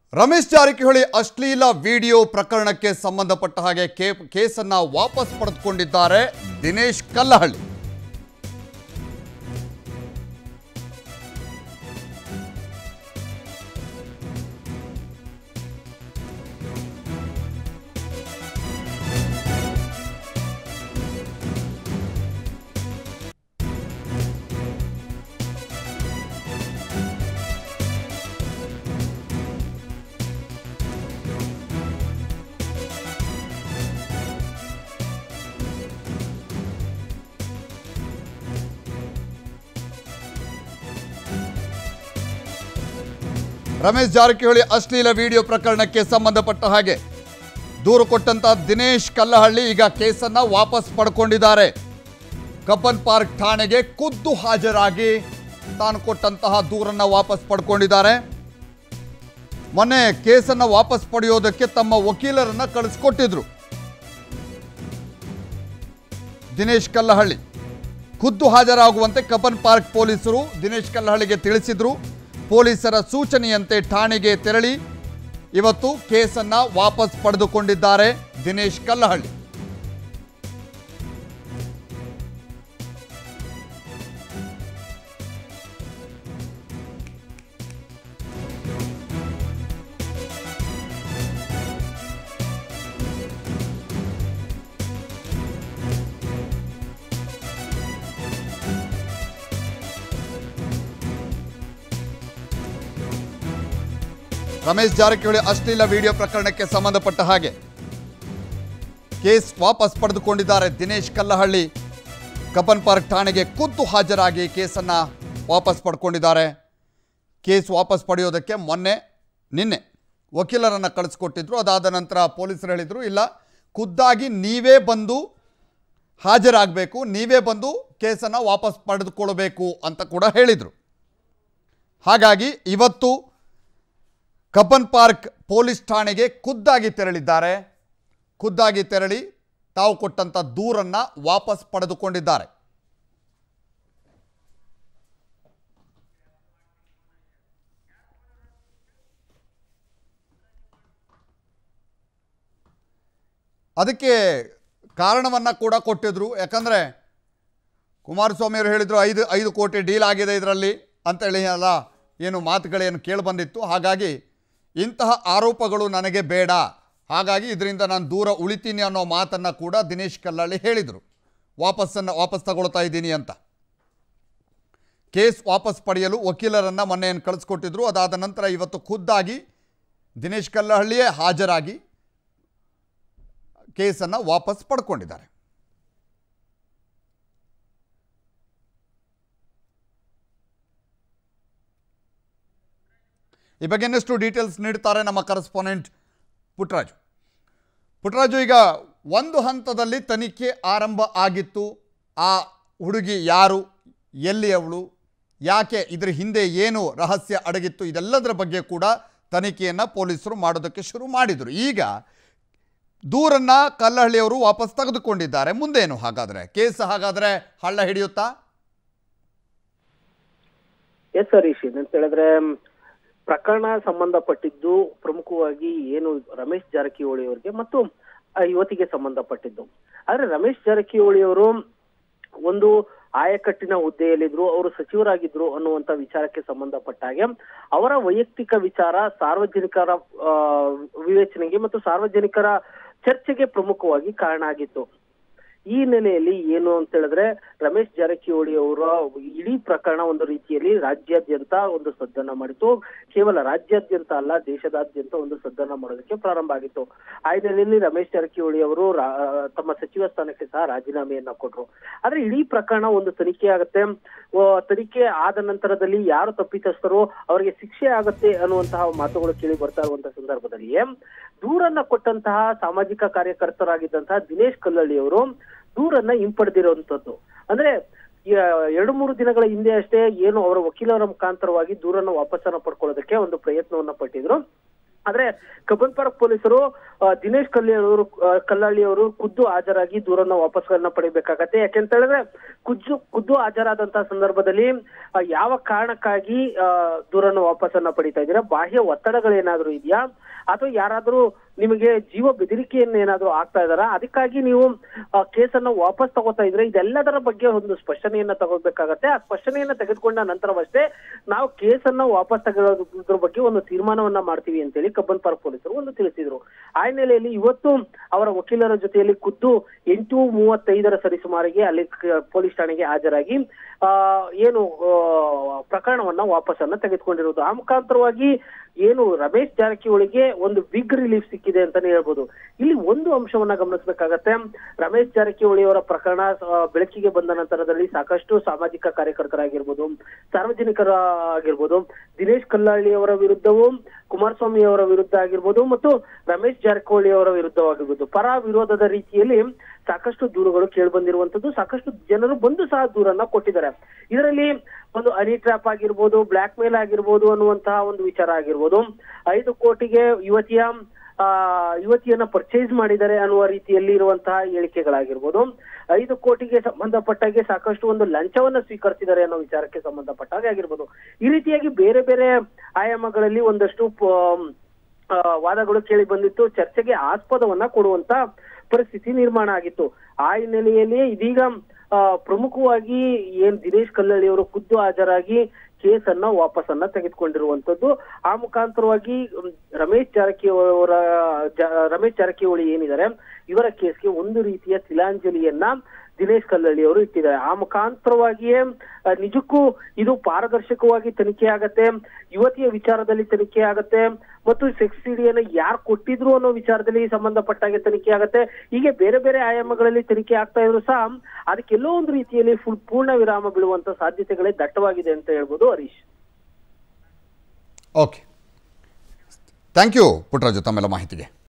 ರಮೇಶ್ ಜಾರಕಿಹೊಳಿ ಅಶ್ಲೀಲ ವಿಡಿಯೋ ಪ್ರಕರಣಕ್ಕೆ ಸಂಬಂಧಪಟ್ಟ ಹಾಗೆ ಕೇ ಕೇಸನ್ನ ವಾಪಸ್ ಪಡೆದುಕೊಂಡಿದ್ದಾರೆ ದಿನೇಶ್ ಕಲ್ಲಹಳ್ಳಿ ರಮೇಶ್ ಜಾರಕಿಹೊಳಿ ಅಶ್ಲೀಲ ವಿಡಿಯೋ ಪ್ರಕರಣಕ್ಕೆ ಸಂಬಂಧಪಟ್ಟ ಹಾಗೆ ದೂರು ಕೊಟ್ಟಂತ ದಿನೇಶ್ ಕಲ್ಲಹಳ್ಳಿ ಈಗ ಕೇಸನ್ನ ವಾಪಸ್ ಪಡ್ಕೊಂಡಿದ್ದಾರೆ ಕಬ್ಬನ್ ಪಾರ್ಕ್ ಠಾಣೆಗೆ ಖುದ್ದು ಹಾಜರಾಗಿ ತಾನು ಕೊಟ್ಟಂತಹ ದೂರನ್ನ ವಾಪಸ್ ಪಡ್ಕೊಂಡಿದ್ದಾರೆ ಮೊನ್ನೆ ಕೇಸನ್ನ ವಾಪಸ್ ಪಡೆಯೋದಕ್ಕೆ ತಮ್ಮ ವಕೀಲರನ್ನ ಕಳಿಸ್ಕೊಟ್ಟಿದ್ರು ದಿನೇಶ್ ಕಲ್ಲಹಳ್ಳಿ ಖುದ್ದು ಹಾಜರಾಗುವಂತೆ ಕಬ್ಬನ್ ಪಾರ್ಕ್ ಪೊಲೀಸರು ದಿನೇಶ್ ಕಲ್ಲಹಳ್ಳಿಗೆ ತಿಳಿಸಿದ್ರು ಪೊಲೀಸರ ಸೂಚನೆಯಂತೆ ಠಾಣೆಗೆ ತೆರಳಿ ಇವತ್ತು ಕೇಸನ್ನ ವಾಪಸ್ ಪಡೆದುಕೊಂಡಿದ್ದಾರೆ ದಿನೇಶ್ ಕಲ್ಲಹಳ್ಳಿ ರಮೇಶ್ ಜಾರಕಿಹೊಳಿ ಅಶ್ಲೀಲ ವಿಡಿಯೋ ಪ್ರಕರಣಕ್ಕೆ ಸಂಬಂಧಪಟ್ಟ ಹಾಗೆ ಕೇಸ್ ವಾಪಸ್ ಪಡೆದುಕೊಂಡಿದ್ದಾರೆ ದಿನೇಶ್ ಕಲ್ಲಹಳ್ಳಿ ಕಬ್ಬನ್ ಪಾರ್ಕ್ ಠಾಣೆಗೆ ಖುದ್ದು ಹಾಜರಾಗಿ ಕೇಸನ್ನ ವಾಪಸ್ ಪಡ್ಕೊಂಡಿದ್ದಾರೆ ಕೇಸ್ ವಾಪಸ್ ಪಡೆಯೋದಕ್ಕೆ ಮೊನ್ನೆ ನಿನ್ನೆ ವಕೀಲರನ್ನು ಕಳಿಸ್ಕೊಟ್ಟಿದ್ರು ಅದಾದ ನಂತರ ಪೊಲೀಸರು ಹೇಳಿದರು ಇಲ್ಲ ಖುದ್ದಾಗಿ ನೀವೇ ಬಂದು ಹಾಜರಾಗಬೇಕು ನೀವೇ ಬಂದು ಕೇಸನ್ನು ವಾಪಸ್ ಪಡೆದುಕೊಳ್ಬೇಕು ಅಂತ ಕೂಡ ಹೇಳಿದರು ಹಾಗಾಗಿ ಇವತ್ತು ಕಬ್ಬನ್ ಪಾರ್ಕ್ ಪೊಲೀಸ್ ಠಾಣೆಗೆ ಖುದ್ದಾಗಿ ತೆರಳಿದ್ದಾರೆ ಖುದ್ದಾಗಿ ತೆರಳಿ ತಾವು ಕೊಟ್ಟಂಥ ದೂರನ್ನು ವಾಪಸ್ ಪಡೆದುಕೊಂಡಿದ್ದಾರೆ ಅದಕ್ಕೆ ಕಾರಣವನ್ನು ಕೂಡ ಕೊಟ್ಟಿದ್ರು ಯಾಕಂದರೆ ಕುಮಾರಸ್ವಾಮಿ ಅವರು ಹೇಳಿದರು ಐದು ಐದು ಕೋಟಿ ಡೀಲ್ ಆಗಿದೆ ಇದರಲ್ಲಿ ಅಂತೇಳಿ ಅಲ್ಲ ಏನು ಮಾತುಗಳೇನು ಕೇಳಿಬಂದಿತ್ತು ಹಾಗಾಗಿ ಇಂತಹ ಆರೋಪಗಳು ನನಗೆ ಬೇಡ ಹಾಗಾಗಿ ಇದರಿಂದ ನಾನು ದೂರ ಉಳಿತೀನಿ ಅನ್ನೋ ಮಾತನ್ನು ಕೂಡ ದಿನೇಶ್ ಕಲ್ಲಳ್ಳಿ ಹೇಳಿದರು ವಾಪಸ್ಸನ್ನು ವಾಪಸ್ ತಗೊಳ್ತಾ ಇದ್ದೀನಿ ಅಂತ ಕೇಸ್ ವಾಪಸ್ ಪಡೆಯಲು ವಕೀಲರನ್ನು ಮೊನ್ನೆ ಏನು ಕಳಿಸ್ಕೊಟ್ಟಿದ್ರು ಅದಾದ ನಂತರ ಇವತ್ತು ಖುದ್ದಾಗಿ ದಿನೇಶ್ ಕಲ್ಲಹಳ್ಳಿಯೇ ಹಾಜರಾಗಿ ಕೇಸನ್ನು ವಾಪಸ್ ಪಡ್ಕೊಂಡಿದ್ದಾರೆ ಈ ಬಗ್ಗೆ ಇನ್ನಷ್ಟು ಡೀಟೇಲ್ಸ್ ನೀಡ್ತಾರೆ ನಮ್ಮ ಕರೆಸ್ಪಾಂಡೆಂಟ್ ಪುಟ್ಟರಾಜು ಪುಟ್ಟರಾಜು ಈಗ ಒಂದು ಹಂತದಲ್ಲಿ ತನಿಖೆ ಆರಂಭ ಆಗಿತ್ತು ಆ ಹುಡುಗಿ ಯಾರು ಎಲ್ಲಿ ಅವಳು ಯಾಕೆ ಇದ್ರ ಹಿಂದೆ ಏನು ರಹಸ್ಯ ಅಡಗಿತ್ತು ಇದೆಲ್ಲದರ ಬಗ್ಗೆ ಕೂಡ ತನಿಖೆಯನ್ನು ಪೊಲೀಸರು ಮಾಡೋದಕ್ಕೆ ಶುರು ಮಾಡಿದರು ಈಗ ದೂರನ್ನ ಕಲ್ಲಹಳ್ಳಿಯವರು ವಾಪಸ್ ತೆಗೆದುಕೊಂಡಿದ್ದಾರೆ ಮುಂದೇನು ಹಾಗಾದರೆ ಕೇಸ್ ಹಾಗಾದರೆ ಹಳ್ಳ ಹಿಡಿಯುತ್ತಾ ಎಸ್ ಹರೀಶ್ ಏನಂತ ಹೇಳಿದ್ರೆ ಮ್, ಪ್ರಕರಣ ಸಂಬಂಧಪಟ್ಟಿದ್ದು ಪ್ರಮುಖವಾಗಿ ಏನು ರಮೇಶ್ ಜಾರಕಿಹೊಳಿ ಅವರಿಗೆ ಮತ್ತು ಆ ಯುವತಿಗೆ ಸಂಬಂಧಪಟ್ಟಿದ್ದು ಆದ್ರೆ ರಮೇಶ್ ಜಾರಕಿಹೊಳಿ ಅವರು ಒಂದು ಆಯಕಟ್ಟಿನ ಹುದ್ದೆಯಲ್ಲಿದ್ರು ಅವರು ಸಚಿವರಾಗಿದ್ರು ಅನ್ನುವಂತ ವಿಚಾರಕ್ಕೆ ಸಂಬಂಧಪಟ್ಟ ಹಾಗೆ ಅವರ ವೈಯಕ್ತಿಕ ವಿಚಾರ ಸಾರ್ವಜನಿಕರ ಆ, ವಿವೇಚನೆಗೆ ಮತ್ತು ಸಾರ್ವಜನಿಕರ ಚರ್ಚೆಗೆ ಪ್ರಮುಖವಾಗಿ ಕಾರಣ ಆಗಿತ್ತು ಈ ಹಿನ್ನೆಲೆಯಲ್ಲಿ ಏನು ಅಂತ ಹೇಳಿದ್ರೆ ರಮೇಶ್ ಜಾರಕಿಹೊಳಿ ಅವರ ಇಡೀ ಪ್ರಕರಣ ಒಂದು ರೀತಿಯಲ್ಲಿ ರಾಜ್ಯಾದ್ಯಂತ ಒಂದು ಸದ್ದನ್ನ ಮಾಡಿತ್ತು ಕೇವಲ ರಾಜ್ಯಾದ್ಯಂತ ಅಲ್ಲ ದೇಶದಾದ್ಯಂತ ಒಂದು ಸದ್ದನ್ನ ಮಾಡೋದಕ್ಕೆ ಪ್ರಾರಂಭ ಆಗಿತ್ತು ಆ ಹಿನ್ನೆಲೆಯಲ್ಲಿ ರಮೇಶ್ ಜಾರಕಿಹೊಳಿ ಅವರು ರಾ- ತಮ್ಮ ಸಚಿವ ಸ್ಥಾನಕ್ಕೆ ಸಹ ರಾಜೀನಾಮೆಯನ್ನ ಕೊಟ್ರು ಆದ್ರೆ ಇಡೀ ಪ್ರಕರಣ ಒಂದು ತನಿಖೆ ಆಗುತ್ತೆ ಆ, ತನಿಖೆ ಆದ ನಂತರದಲ್ಲಿ ಯಾರು ತಪ್ಪಿತಸ್ಥರು ಅವರಿಗೆ ಶಿಕ್ಷೆ ಆಗುತ್ತೆ ಅನ್ನುವಂತಹ ಮಾತುಗಳು ಕೇಳಿ ಬರ್ತಾ ಇರುವಂತಹ ಸಂದರ್ಭದಲ್ಲಿ ದೂರನ್ನ ಕೊಟ್ಟಂತಹ ಸಾಮಾಜಿಕ ಕಾರ್ಯಕರ್ತರಾಗಿದ್ದಂತಹ ದಿನೇಶ್ ಕಲ್ಲಳ್ಳಿ ಅವರು ದೂರನ್ನ ಹಿಂಪಡೆದಿರುವಂತದ್ದು ಅಂದ್ರೆ ಯ- ಎರಡು ಮೂರು ದಿನಗಳ ಹಿಂದೆ ಅಷ್ಟೇ ಏನು ಅವರ ವಕೀಲರ ಮುಖಾಂತರವಾಗಿ ದೂರನ್ನ ವಾಪಸ್ಸನ್ನ ಪಡ್ಕೊಳ್ಳೋದಕ್ಕೆ ಒಂದು ಪ್ರಯತ್ನವನ್ನ ಪಟ್ಟಿದ್ರು ಆದ್ರೆ ಕಬ್ಬನ್ ಪಾರ್ಕ್ ಪೊಲೀಸರು ಆ, ದಿನೇಶ್ ಕಲ್ಯಾಣ್ ಅವರು ಕಲ್ಲಳ್ಳಿ ಅವರು ಖುದ್ದು ಹಾಜರಾಗಿ ದೂರನ್ನ ವಾಪಸ್ಗಳನ್ನ ಪಡಿಬೇಕಾಗತ್ತೆ ಯಾಕೆಂತ ಹೇಳಿದ್ರೆ ಖುದ್ದು ಖುದ್ದು ಹಾಜರಾದಂತಹ ಸಂದರ್ಭದಲ್ಲಿ ಆ, ಯಾವ ಕಾರಣಕ್ಕಾಗಿ ಆ, ದೂರನ್ನ ವಾಪಸ್ಸನ್ನ ಪಡಿತಾ ಇದ್ದೀರಾ ಬಾಹ್ಯ ಒತ್ತಡಗಳೇನಾದ್ರೂ ಇದೆಯಾ ಅಥವಾ ಯಾರಾದ್ರೂ ನಿಮಗೆ ಜೀವ ಬೆದರಿಕೆಯನ್ನು ಏನಾದ್ರೂ ಆಗ್ತಾ ಇದಾರ ಅದಕ್ಕಾಗಿ ನೀವು ಆ, ಕೇಸನ್ನ ವಾಪಸ್ ತಗೋತಾ ಇದ್ರೆ ಇದೆಲ್ಲದರ ಬಗ್ಗೆ ಒಂದು ಸ್ಪಷ್ಟನೆಯನ್ನ ತಗೋಬೇಕಾಗತ್ತೆ ಆ ಸ್ಪಷ್ಟನೆಯನ್ನ ತೆಗೆದುಕೊಂಡ ನಂತರವಷ್ಟೇ ನಾವು ಕೇಸನ್ನ ವಾಪಸ್ ತಗೊಳ್ಳೋದ್ರ ಬಗ್ಗೆ ಒಂದು ತೀರ್ಮಾನವನ್ನ ಮಾಡ್ತೀವಿ ಅಂತೇಳಿ ಕಬ್ಬನ್ ಪಾರ್ಕ್ ಪೊಲೀಸರು ಒಂದು ತಿಳಿಸಿದ್ರು ಆ ಹಿನ್ನೆಲೆಯಲ್ಲಿ ಇವತ್ತು ಅವರ ವಕೀಲರ ಜೊತೆಯಲ್ಲಿ ಖುದ್ದು ಎಂಟು ಮೂವತ್ತೈದರ ಸರಿಸುಮಾರಿಗೆ ಅಲ್ಲಿ ಕ- ಪೊಲೀಸ್ ಠಾಣೆಗೆ ಹಾಜರಾಗಿ ಆ ಏನು ಆ, ಪ್ರಕರಣವನ್ನ ವಾಪಸ್ಸನ್ನ ತೆಗೆದುಕೊಂಡಿರುವುದು ಆ ಮುಖಾಂತರವಾಗಿ ಏನು ರಮೇಶ್ ಜಾರಕಿಹೊಳಿಗೆ ಒಂದು ಬಿಗ್ ರಿಲೀಫ್ ಸಿಕ್ಕಿದೆ ಅಂತಾನೆ ಹೇಳ್ಬೋದು ಇಲ್ಲಿ ಒಂದು ಅಂಶವನ್ನ ಗಮನಿಸಬೇಕಾಗತ್ತೆ ರಮೇಶ್ ಜಾರಕಿಹೊಳಿ ಅವರ ಪ್ರಕರಣ ಆ, ಬೆಳಕಿಗೆ ಬಂದ ನಂತರದಲ್ಲಿ ಸಾಕಷ್ಟು ಸಾಮಾಜಿಕ ಕಾರ್ಯಕರ್ತರಾಗಿರ್ಬೋದು ಸಾರ್ವಜನಿಕರ ಆಗಿರ್ಬೋದು ದಿನೇಶ್ ಕಲ್ಲಳ್ಳಿ ಅವರ ವಿರುದ್ಧವೂ ಕುಮಾರಸ್ವಾಮಿ ಅವರ ವಿರುದ್ಧ ಆಗಿರ್ಬೋದು ಮತ್ತು ರಮೇಶ್ ಜಾರಕಿಹೊಳಿ ಅವರ ವಿರುದ್ಧವಾಗಿರ್ಬೋದು ಪರ ವಿರೋಧದ ರೀತಿಯಲ್ಲಿ ಸಾಕಷ್ಟು ದೂರುಗಳು ಕೇಳಿ ಬಂದಿರುವಂತದ್ದು ಸಾಕಷ್ಟು ಜನರು ಬಂದು ಸಹ ದೂರನ್ನ ಕೊಟ್ಟಿದ್ದಾರೆ ಇದರಲ್ಲಿ ಒಂದು ಹನಿ ಟ್ರ್ಯಾಪ್ ಆಗಿರ್ಬೋದು ಬ್ಲಾಕ್ ಮೇಲ್ ಆಗಿರ್ಬೋದು ಅನ್ನುವಂತಹ ಒಂದು ವಿಚಾರ ಆಗಿರ್ಬೋದು ಐದು ಕೋಟಿಗೆ ಯುವತಿಯ ಆ ಯುವತಿಯನ್ನ ಪರ್ಚೇಸ್ ಮಾಡಿದ್ದಾರೆ ಅನ್ನುವ ರೀತಿಯಲ್ಲಿ ಇರುವಂತಹ ಹೇಳಿಕೆಗಳಾಗಿರ್ಬೋದು ಐದು ಕೋಟಿಗೆ ಸಂಬಂಧಪಟ್ಟಾಗೆ ಸಾಕಷ್ಟು ಒಂದು ಲಂಚವನ್ನ ಸ್ವೀಕರಿಸಿದ್ದಾರೆ ಅನ್ನೋ ವಿಚಾರಕ್ಕೆ ಸಂಬಂಧಪಟ್ಟಾಗೆ ಆಗಿರ್ಬೋದು ಈ ರೀತಿಯಾಗಿ ಬೇರೆ ಬೇರೆ ಆಯಾಮಗಳಲ್ಲಿ ಒಂದಷ್ಟು ಪ- ಆ, ವಾದಗಳು ಕೇಳಿ ಬಂದಿತ್ತು ಚರ್ಚೆಗೆ ಆಸ್ಪದವನ್ನ ಕೊಡುವಂತ ಪರಿಸ್ಥಿತಿ ನಿರ್ಮಾಣ ಆಗಿತ್ತು ಆ ಹಿನ್ನೆಲೆಯಲ್ಲಿ ಇದೀಗ ಆ, ಪ್ರಮುಖವಾಗಿ ಏನ್ ದಿನೇಶ್ ಕಲ್ಲಳ್ಳಿ ಅವರು ಖುದ್ದು ಹಾಜರಾಗಿ ಕೇಸನ್ನ ವಾಪಸ್ಸನ್ನ ತೆಗೆದುಕೊಂಡಿರುವಂತದ್ದು ಆ ಮುಖಾಂತರವಾಗಿ ಮ್, ರಮೇಶ್ ಜಾರಕಿಹೊಳಿ ಅವರ ಜ- ರಮೇಶ್ ಜಾರಕಿಹೊಳಿ ಏನಿದ್ದಾರೆ ಇವರ ಕೇಸ್ಗೆ ಒಂದು ರೀತಿಯ ತಿಲಾಂಜಲಿಯನ್ನ ದಿನೇಶ್ ಕಲ್ಲಳ್ಳಿ ಅವರು ಇಟ್ಟಿದ್ದಾರೆ ಆ ಮುಖಾಂತರವಾಗಿಯೇ ಆ, ನಿಜಕ್ಕೂ ಇದು ಪಾರದರ್ಶಕವಾಗಿ ತನಿಖೆ ಆಗತ್ತೆ ಯುವತಿಯ ವಿಚಾರದಲ್ಲಿ ತನಿಖೆ ಆಗತ್ತೆ ಮತ್ತು ಸೆಕ್ಸ್ ಸಿಡಿಯನ್ನ ಯಾರು ಕೊಟ್ಟಿದ್ರು ಅನ್ನೋ ವಿಚಾರದಲ್ಲಿ ಸಂಬಂಧಪಟ್ಟಾಗೆ ತನಿಖೆ ಆಗತ್ತೆ ಹೀಗೆ ಬೇರೆ ಬೇರೆ ಆಯಾಮಗಳಲ್ಲಿ ತನಿಖೆ ಆಗ್ತಾ ಇದ್ರು ಸಹ ಅದಕ್ಕೆಲ್ಲೋ ಒಂದು ರೀತಿಯಲ್ಲಿ ಫುಲ್ ಪೂರ್ಣ ವಿರಾಮ ಬೀಳುವಂತ ಸಾಧ್ಯತೆಗಳೇ ದಟ್ಟವಾಗಿದೆ ಅಂತ ಹೇಳ್ಬೋದು Harish okay thank you Puttaraju ತಮ್ಮೆಲ್ಲ ಮಾಹಿತಿಗೆ